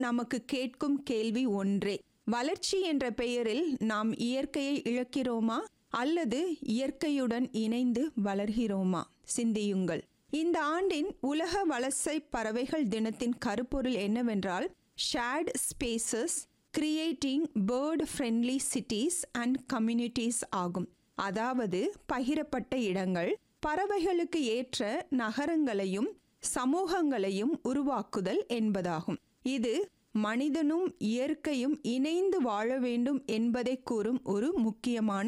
நமக்கு கேட்கும் கேள்வி ஒன்றே வளர்ச்சி என்ற பெயரில் நாம் இயற்கையை இழக்கிறோமா அல்லது இயற்கையுடன் இணைந்து வளர்கிறோமா சிந்தியுங்கள் இந்த ஆண்டின் உலக வலசை பறவைகள் தினத்தின் கருப்பொருள் என்னவென்றால் shared spaces creating bird friendly cities and communities ஆகும் அதாவது பகிரப்பட்ட இடங்கள் பறவைகளுக்கு ஏற்ற நகரங்களையும் சமூகங்களையும் உருவாக்குதல் என்பதாகும் இது மனிதனும் இயற்கையும் இணைந்து வாழ வேண்டும் என்பதை கூறும் ஒரு முக்கியமான